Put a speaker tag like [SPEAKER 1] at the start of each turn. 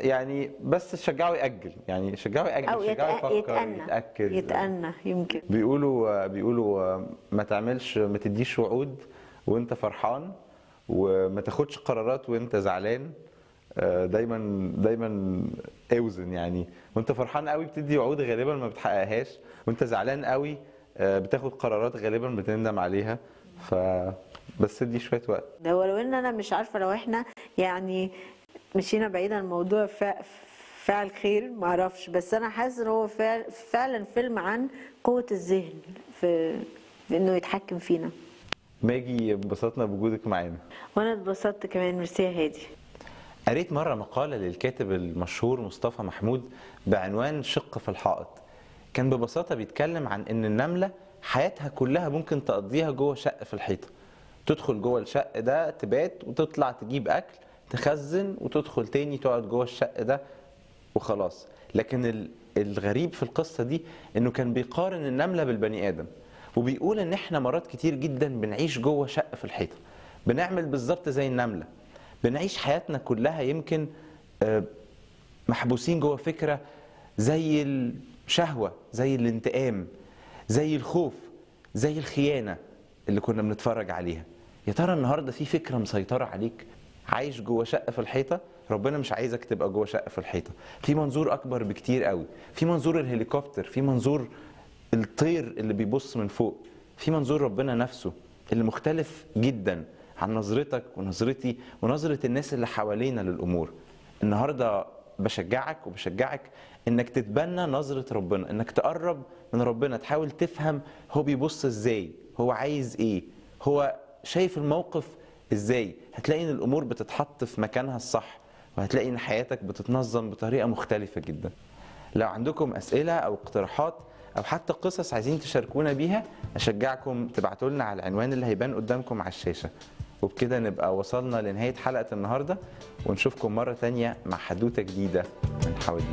[SPEAKER 1] يعني بس شجعه يأجل يعني شجعه يأجل
[SPEAKER 2] او
[SPEAKER 1] شجعه
[SPEAKER 2] يتأ-
[SPEAKER 1] يفكر
[SPEAKER 2] يتأنى
[SPEAKER 1] يتأكد
[SPEAKER 2] يتأنى يمكن
[SPEAKER 1] بيقولوا بيقولوا ما تعملش ما تديش وعود وانت فرحان وما تاخدش قرارات وانت زعلان آه، دايما دايما اوزن يعني وانت فرحان قوي بتدي وعود غالبا ما بتحققهاش وانت زعلان قوي آه، بتاخد قرارات غالبا بتندم عليها ف بس ادي شويه وقت
[SPEAKER 2] ده ولو ان انا مش عارفه لو احنا يعني مشينا بعيد عن موضوع فع- فعل خير معرفش بس انا حاسس ان هو فعل فعلا فيلم عن قوه الذهن في في انه يتحكم فينا
[SPEAKER 1] ماجي انبسطنا بوجودك معانا
[SPEAKER 2] وانا اتبسطت كمان ميرسي يا هادي
[SPEAKER 1] قريت مرة مقالة للكاتب المشهور مصطفى محمود بعنوان شق في الحائط كان ببساطة بيتكلم عن إن النملة حياتها كلها ممكن تقضيها جوه شق في الحيطة تدخل جوه الشق ده تبات وتطلع تجيب أكل تخزن وتدخل تاني تقعد جوه الشق ده وخلاص لكن ال- الغريب في القصة دي إنه كان بيقارن النملة بالبني آدم وبيقول إن إحنا مرات كتير جدا بنعيش جوه شق في الحيطة بنعمل بالظبط زي النملة بنعيش حياتنا كلها يمكن آه، محبوسين جوه فكره زي الشهوه زي الانتقام زي الخوف زي الخيانه اللي كنا بنتفرج عليها يا ترى النهارده في فكره مسيطره عليك عايش جوه شقه في الحيطه ربنا مش عايزك تبقى جوه شقه في الحيطه في منظور اكبر بكتير قوي في منظور الهليكوبتر في منظور الطير اللي بيبص من فوق في منظور ربنا نفسه اللي مختلف جدا عن نظرتك ونظرتي ونظرة الناس اللي حوالينا للأمور النهاردة بشجعك وبشجعك انك تتبنى نظرة ربنا انك تقرب من ربنا تحاول تفهم هو بيبص ازاي هو عايز ايه هو شايف الموقف ازاي هتلاقي ان الامور بتتحط في مكانها الصح وهتلاقي ان حياتك بتتنظم بطريقة مختلفة جدا لو عندكم أسئلة أو اقتراحات أو حتى قصص عايزين تشاركونا بيها أشجعكم تبعتوا لنا على العنوان اللي هيبان قدامكم على الشاشة وبكده نبقى وصلنا لنهاية حلقة النهاردة ونشوفكم مرة تانية مع حدوتة جديدة من حواديت